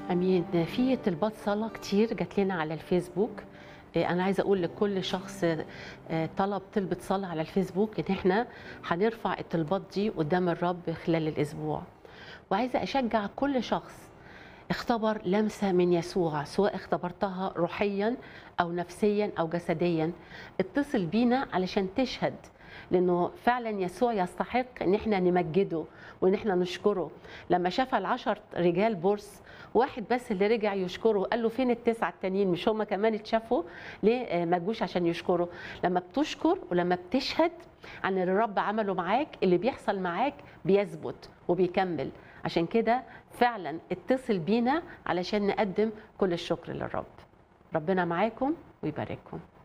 امين في طلبات صلاه كتير جات لنا على الفيسبوك إيه، انا عايزه اقول لكل شخص آه، طلب طلبه صلاه على الفيسبوك ان احنا هنرفع الطلبات دي قدام الرب خلال الاسبوع وعايزه اشجع كل شخص اختبر لمسه من يسوع سواء اختبرتها روحيا او نفسيا او جسديا اتصل بينا علشان تشهد لانه فعلا يسوع يستحق ان احنا نمجده وان احنا نشكره لما شاف العشر رجال بورس واحد بس اللي رجع يشكره قال له فين التسعه التانيين مش هم كمان اتشافوا ليه آه، ما جوش عشان يشكروا لما بتشكر ولما بتشهد عن اللي الرب عمله معاك اللي بيحصل معاك بيثبت وبيكمل عشان كده فعلا اتصل بينا علشان نقدم كل الشكر للرب ربنا معاكم ويبارككم